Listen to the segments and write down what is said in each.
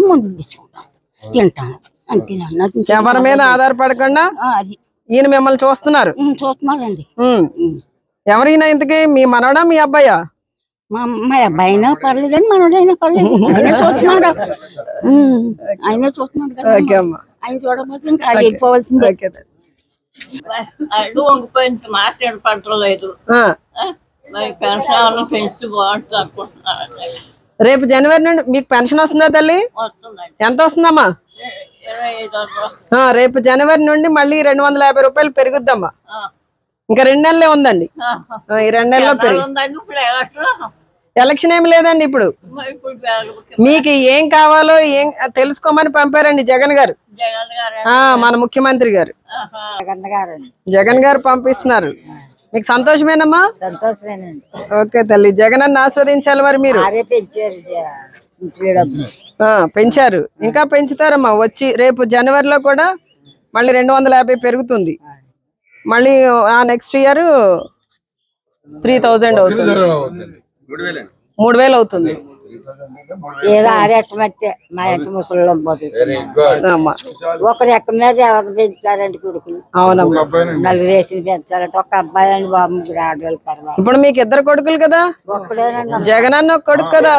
పెట్టుకుని మందులు తెచ్చుకుంటాం తింటాను అంతేనన్నా ఇంకేం ఎవరి మీద ఆధారపడకుండా ఆ, అది ఈయన మిమ్మల్ని చూస్తున్నారు ఉమ్, చూస్తున్నాడండి ఉమ్. ఉమ్. ఎవరైనా ఇంతకి మీ మనవడా మీ అబ్బాయా మా మా అబ్బాయి అయినా పర్లేదని మనోడైనా పర్లేదు ఆయన చూస్తున్నాడు ఉమ్, ఆయనే చూస్తున్నాడు కదా ఓకే అమ్మా ఆయన చూడకపోతే ఇంకా ఆయన వెళ్ళిపోవాల్సిందే ఓకే అడ్డు వంగిపోయింది మాట్లాడి పట్టలేదు ఆ. మరి పెన్షన్లు పెంచి బాగుంటుంది అనుకుంటున్నాను రేపు జనవరి నుండి మీకు పెన్షన్ వస్తుందా తల్లి వస్తుందండి ఎంత వస్తుందమ్మా ఇరవై ఐదు వందలు ఆ, రేపు జనవరి నుండి మళ్ళీ రెండు వందల యాభై రూపాయలు పెరుగుద్దమ్మా ఆ. ఇంకా రెండు నెలలే ఉందండి ఆహా. ఆ, ఈ రెండు నెలల్లో ఎలా పెరుగు ఉందండి ఇప్పుడు ఎలక్షన్ ఎలక్షన్ ఏమి లేదండి ఇప్పుడు మరి ఇప్పుడు వేల- మీకు ఏం కావాలో ఏం తెలుసుకోమని పంపారండి జగన్ గారు జగన్ గారు ఆ మన ముఖ్యమంత్రి గారు ఆహా. జగన్ గారు జగన్ గారు పంపిస్తున్నారు మీకు సంతోషమేనమ్మా సంతోషమేనండి ఓకే తల్లి జగన్ అన్న ఆస్వాదించాలి మరి మీరు అదే పెంచారు ఇంట్లో డబ్బులు ఆ, పెంచారు ఇంకా పెంచుతారమ్మా వచ్చి రేపు జనవరిలో కూడా మళ్ళీ రెండు వందల యాభై పెరుగుతుంది మళ్ళీ ఆ నెక్స్ట్ ఇయర్ త్రీ థౌజండ్ అవుతుంది మూడు వేలు అవుతుంది ఏదో ఆరేట మట్టే మా ఇంటి ముసలిలో పోతుంది అమ్మా ఒకరు ఎక్క మీద ఎవరు పెంచారండి కొడుకులు అవునమ్మా నలుగురు వేసి పెంచాలంటే ఒక అబ్బాయి అండి బాబు ముగ్గురు ఆడవాళ్ళు పర్వాలేదు ఇప్పుడు మీకు ఇద్దరు కొడుకులు కదా ఒక్కడేనండి జగన్ అన్న ఒక కొడుకు కదా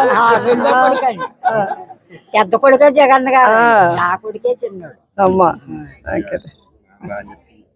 పెద్ద కొడుకే జగన్ గారు నా కొడుకే చిన్నోడు అమ్మా ఓకే